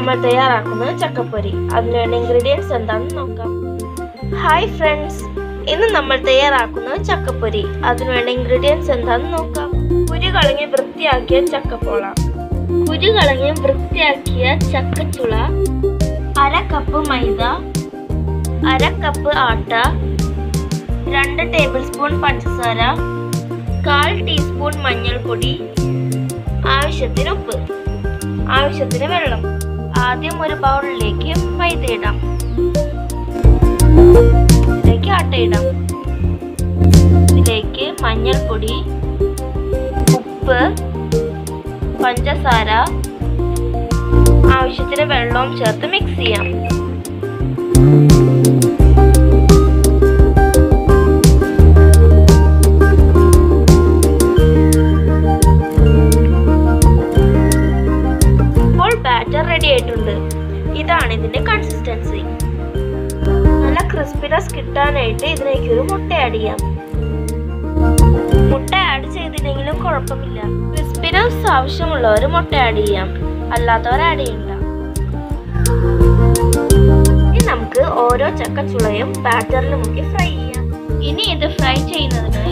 നമ്മൾ തയ്യാറാക്കുന്നത് ചക്കപ്പൊരി അതിനുവേണ്ട ഇൻഗ്രീഡിയൻസ് എന്താണെന്ന് നോക്കാം ഹായ് ഫ്രണ്ട്സ് ഇന്ന് നമ്മൾ തയ്യാറാക്കുന്നത് ചക്കപ്പൊരി അതിനുവേണ്ട ഇൻഗ്രീഡിയൻസ് എന്താണെന്ന് നോക്കാം കുരു കളഞ്ഞ് വൃത്തിയാക്കിയ ചക്കപ്പോള കുരു കളഞ്ഞ് വൃത്തിയാക്കിയ ചക്കച്ചുള അര കപ്പ് മൈദ അര കപ്പ് ആട്ട രണ്ട് ടേബിൾ സ്പൂൺ പഞ്ചസാര കാൽ ടീസ്പൂൺ മഞ്ഞൾപ്പൊടി ആവശ്യത്തിന് ഉപ്പ് ആവശ്യത്തിന് വെള്ളം ആദ്യം ഒരു ബൗളിലേക്ക് മൈദ ഇടാം ഇതിലേക്ക് ആട്ട ഇടാം ഇതിലേക്ക് മഞ്ഞൾപ്പൊടി ഉപ്പ് പഞ്ചസാര ആവശ്യത്തിന് വെള്ളവും ചേർത്ത് മിക്സ് ചെയ്യാം ഇപ്പോൾ ബാറ്റർ റെഡി ആയിട്ടുണ്ട് ഇതാണ് ഇതിന്റെ കൺസിസ്റ്റൻസി നല്ല ക്രിസ്പിനെസ് കിട്ടാനായിട്ട് ഇതിലേക്ക് ഒരു മുട്ട ആഡ് ചെയ്യാം മുട്ട ആഡ് ചെയ്തില്ലെങ്കിലും കുഴപ്പമില്ല ക്രിസ്പിനെസ് ആവശ്യമുള്ളവർ മുട്ട ആഡ് ചെയ്യാം അല്ലാത്തവർ ആഡ് ചെയ്യണ്ട ഇനി നമുക്ക് ഓരോ ചക്കച്ചുളയും ബാറ്ററിൽ മുക്കി ഫ്രൈ ചെയ്യാം ഇനി ഇത് ഫ്രൈ ചെയ്യുന്നതിന്